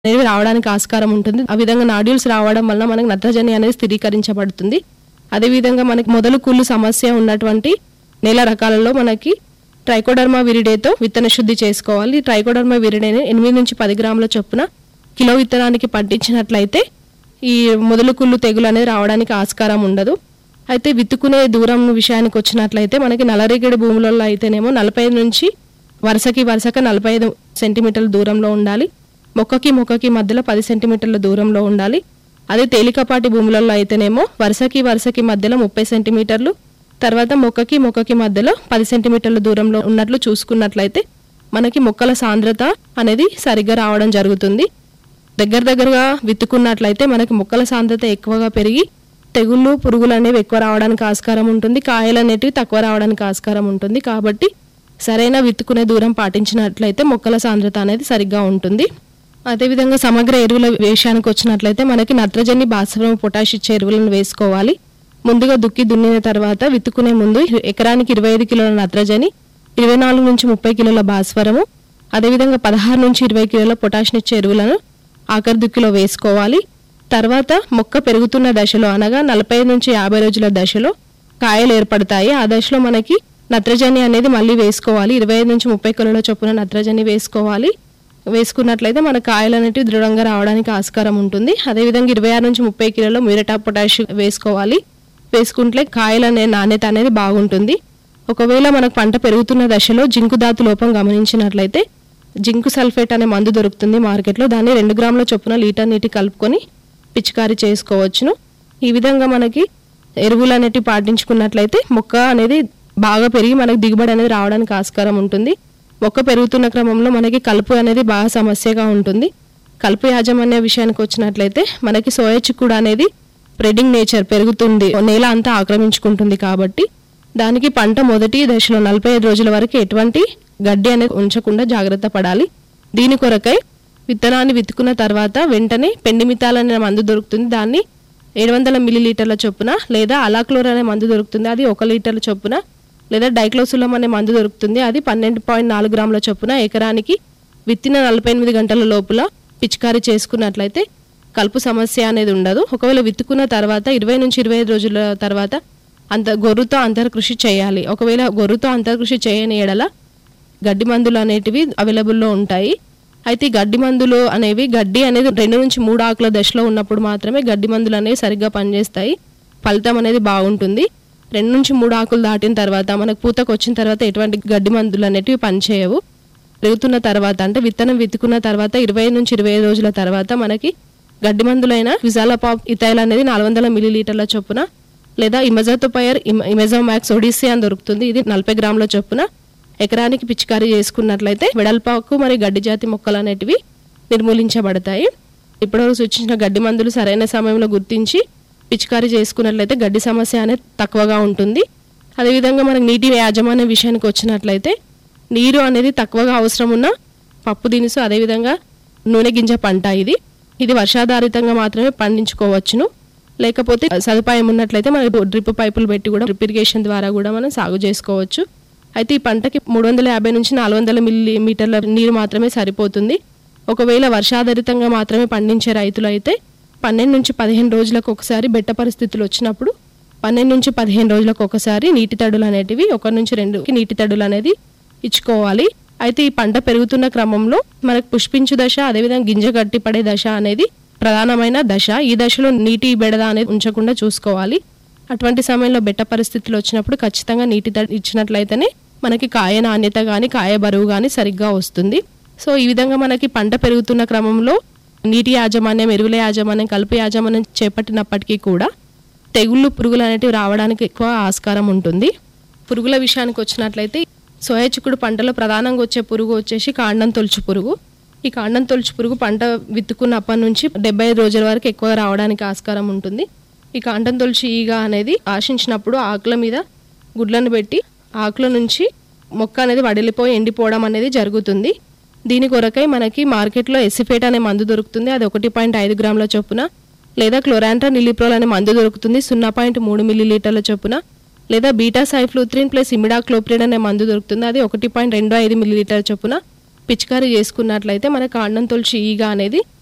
అనేవి రావడానికి ఆస్కారం ఉంటుంది ఆ విధంగా నాడ్యూల్స్ రావడం వల్ల మనకి నత్రజని అనేది స్థిరీకరించబడుతుంది అదేవిధంగా మనకి మొదలు కుళ్ళు సమస్య ఉన్నటువంటి నేల రకాలలో మనకి ట్రైకోడర్మా విరిడేతో విత్తన శుద్ధి చేసుకోవాలి ట్రైకోడర్మా విరిడేని ఎనిమిది నుంచి పది గ్రాముల చొప్పున కిలో విత్తనానికి పట్టించినట్లయితే ఈ మొదలు కుళ్ళు తెగులు అనేది రావడానికి ఆస్కారం ఉండదు అయితే విత్తుకునే దూరం విషయానికి వచ్చినట్లయితే మనకి నల్లరేగడి భూములలో అయితేనేమో నలభై ఐదు నుంచి వరుసకి వరుసగా నలభై ఐదు సెంటీమీటర్ల దూరంలో ఉండాలి మొక్కకి మొక్కకి మధ్యలో పది సెంటీమీటర్ల దూరంలో ఉండాలి అదే తేలికపాటి భూములలో అయితేనేమో వరుసకి వరుసకి మధ్యలో ముప్పై సెంటీమీటర్లు తర్వాత మొక్కకి మొక్కకి మధ్యలో పది సెంటీమీటర్ల దూరంలో ఉన్నట్లు చూసుకున్నట్లయితే మనకి మొక్కల సాంద్రత అనేది సరిగ్గా రావడం జరుగుతుంది దగ్గర దగ్గరగా విత్తుకున్నట్లయితే మనకి మొక్కల సాంద్రత ఎక్కువగా పెరిగి తెగుళ్ళు పురుగులు అనేవి ఎక్కువ రావడానికి ఆస్కారం ఉంటుంది కాయలు అనేటివి తక్కువ రావడానికి ఆస్కారం ఉంటుంది కాబట్టి సరైన విత్తుకునే దూరం పాటించినట్లయితే మొక్కల సాంద్రత అనేది సరిగ్గా ఉంటుంది అదేవిధంగా సమగ్ర ఎరువుల విషయానికి వచ్చినట్లయితే మనకి నత్రజని భాస్వరం పొటాష్ ఇచ్చే ఎరువులను వేసుకోవాలి ముందుగా దుక్కి దున్నిన తర్వాత విత్తుకునే ముందు ఎకరానికి ఇరవై ఐదు కిలోల నత్రజని ఇరవై నాలుగు నుంచి ముప్పై కిలోల భాస్వరము అదేవిధంగా పదహారు నుంచి ఇరవై కిలోల పొటాషినిచ్చే ఎరువులను ఆఖరి దుక్కిలో వేసుకోవాలి తర్వాత మొక్క పెరుగుతున్న దశలో అనగా నలభై నుంచి యాభై రోజుల దశలో కాయలు ఏర్పడతాయి ఆ దశలో మనకి నత్రజని అనేది మళ్ళీ వేసుకోవాలి ఇరవై ఐదు నుంచి ముప్పై కిలోల చొప్పున నత్రజని వేసుకోవాలి వేసుకున్నట్లయితే మన కాయలు అనేటివి దృఢంగా రావడానికి ఆస్కారం ఉంటుంది అదేవిధంగా ఇరవై ఆరు నుంచి ముప్పై కిలోల మ్యూరటా పొటాష్ వేసుకోవాలి వేసుకుంటే కాయల అనే నాణ్యత అనేది బాగుంటుంది ఒకవేళ మనకు పంట పెరుగుతున్న దశలో జింకు ధాతు లోపం గమనించినట్లయితే జింకు సల్ఫేట్ అనే మందు దొరుకుతుంది మార్కెట్లో దాన్ని రెండు గ్రాముల చొప్పున లీటర్ నీటి కలుపుకొని పిచికారీ చేసుకోవచ్చును ఈ విధంగా మనకి ఎరువులు అనేటివి పాటించుకున్నట్లయితే మొక్క అనేది బాగా పెరిగి మనకి దిగుబడి అనేది రావడానికి ఆస్కారం ఉంటుంది మొక్క పెరుగుతున్న క్రమంలో మనకి కలుపు అనేది బాగా సమస్యగా ఉంటుంది కలుపు యాజమాన్య విషయానికి వచ్చినట్లయితే మనకి సోయా చిక్కుడు అనేది స్ప్రెడింగ్ నేచర్ పెరుగుతుంది నేల అంతా ఆక్రమించుకుంటుంది కాబట్టి దానికి పంట మొదటి దశలో నలభై ఐదు రోజుల వరకు ఎటువంటి గడ్డి అనేది ఉంచకుండా జాగ్రత్త పడాలి దీని కొరకై విత్తనాన్ని విత్తుకున్న తర్వాత వెంటనే పెండిమితాల్ అనే మందు దొరుకుతుంది దాన్ని ఏడు వందల మిల్లీలీటర్ల చొప్పున లేదా అలాక్లోర్ అనే మందు దొరుకుతుంది అది ఒక లీటర్ల చొప్పున లేదా డైక్లోసులం అనే మందు దొరుకుతుంది అది పన్నెండు పాయింట్ నాలుగు గ్రాముల చొప్పున ఎకరానికి విత్తిన నలభై ఎనిమిది గంటల లోపల పిచికారీ చేసుకున్నట్లయితే కలుపు సమస్య అనేది ఉండదు ఒకవేళ విత్తుకున్న తర్వాత ఇరవై నుంచి ఇరవై ఐదు రోజుల తర్వాత అంత గొర్రుతో అంతర్కృషి చేయాలి ఒకవేళ గొర్రుతో అంతర్కృషి చేయని ఎడల గడ్డి మందులు అనేటివి అవైలబుల్లో ఉంటాయి అయితే ఈ గడ్డి మందులు అనేవి గడ్డి అనేది రెండు నుంచి మూడు ఆకుల దశలో ఉన్నప్పుడు మాత్రమే గడ్డి మందులు అనేవి సరిగ్గా పనిచేస్తాయి ఫలితం అనేది బాగుంటుంది రెండు నుంచి మూడు ఆకులు దాటిన తర్వాత మనకు పూతకు వచ్చిన తర్వాత ఎటువంటి గడ్డి మందులు అనేటివి పనిచేయవు పెరుగుతున్న తర్వాత అంటే విత్తనం విత్తుకున్న తర్వాత ఇరవై నుంచి ఇరవై ఐదు రోజుల తర్వాత మనకి గడ్డి మందులైన విజాలపాప్ ఇథైల్ అనేది నాలుగు వందల మిల్లీలీటర్ల చొప్పున లేదా ఇమజాతోపైర్ ఇమెజోమాక్స్ ఒడిసి అని దొరుకుతుంది ఇది నలభై గ్రాముల చొప్పున ఎకరానికి పిచికారీ చేసుకున్నట్లయితే వెడల్పాకు మరియు గడ్డి జాతి మొక్కలు అనేటివి నిర్మూలించబడతాయి ఇప్పటివరకు సూచించిన గడ్డి మందులు సరైన సమయంలో గుర్తించి పిచికారీ చేసుకున్నట్లయితే గడ్డి సమస్య అనేది తక్కువగా ఉంటుంది అదేవిధంగా మనకు నీటి యాజమాన్య విషయానికి వచ్చినట్లయితే నీరు అనేది తక్కువగా అవసరం ఉన్న పప్పు దినుసు అదేవిధంగా నూనె గింజ పంట ఇది ఇది వర్షాధారితంగా మాత్రమే పండించుకోవచ్చును లేకపోతే సదుపాయం ఉన్నట్లయితే మనకి డ్రిప్ పైపులు పెట్టి కూడా డ్రిప్ ఇరిగేషన్ ద్వారా కూడా మనం సాగు చేసుకోవచ్చు అయితే ఈ పంటకి మూడు వందల యాభై నుంచి నాలుగు వందల మిల్లీమీటర్ల నీరు మాత్రమే సరిపోతుంది ఒకవేళ వర్షాధారితంగా మాత్రమే పండించే రైతులు అయితే పన్నెండు నుంచి పదిహేను రోజులకు ఒకసారి బెట్ట పరిస్థితులు వచ్చినప్పుడు పన్నెండు నుంచి పదిహేను రోజులకు ఒకసారి నీటి తడులు అనేటివి ఒక నుంచి రెండు నీటి తడులు అనేది ఇచ్చుకోవాలి అయితే ఈ పంట పెరుగుతున్న క్రమంలో మనకు పుష్పించు దశ అదేవిధంగా గింజ గట్టి పడే దశ అనేది ప్రధానమైన దశ ఈ దశలో నీటి బెడద అనేది ఉంచకుండా చూసుకోవాలి అటువంటి సమయంలో బెట్ట పరిస్థితులు వచ్చినప్పుడు ఖచ్చితంగా నీటి తడి ఇచ్చినట్లయితేనే మనకి కాయ నాణ్యత కానీ కాయ బరువు కానీ సరిగ్గా వస్తుంది సో ఈ విధంగా మనకి పంట పెరుగుతున్న క్రమంలో నీటి యాజమాన్యం ఎరువుల యాజమాన్యం కలుపు యాజమాన్యం చేపట్టినప్పటికీ కూడా తెగుళ్ళు పురుగులు అనేటివి రావడానికి ఎక్కువ ఆస్కారం ఉంటుంది పురుగుల విషయానికి వచ్చినట్లయితే సోయా చిక్కుడు పంటలో ప్రధానంగా వచ్చే పురుగు వచ్చేసి కాండం తొలుచు పురుగు ఈ కాండం తొలుచు పురుగు పంట విత్తుకున్నప్పటి నుంచి డెబ్బై ఐదు రోజుల వరకు ఎక్కువ రావడానికి ఆస్కారం ఉంటుంది ఈ కాండం తొలుచు ఈగ అనేది ఆశించినప్పుడు ఆకుల మీద గుడ్లను పెట్టి ఆకుల నుంచి మొక్క అనేది వడిలిపోయి ఎండిపోవడం అనేది జరుగుతుంది దీని కొరకై మనకి మార్కెట్లో ఎసిఫేట్ అనే మందు దొరుకుతుంది అది ఒకటి పాయింట్ ఐదు గ్రాముల చొప్పున లేదా క్లోరాంట్రా నిలిప్రోల్ అనే మందు దొరుకుతుంది సున్నా పాయింట్ మూడు మిల్లీలీటర్ల చొప్పున లేదా బీటా సైఫ్లూత్రిన్ ప్లస్ ఇమిడాక్లోప్రిన్ అనే మందు దొరుకుతుంది అది ఒకటి పాయింట్ రెండు ఐదు మిల్లీలీటర్ చొప్పున పిచికారీ చేసుకున్నట్లయితే మన కాండం తొలిచి ఈగ అనేది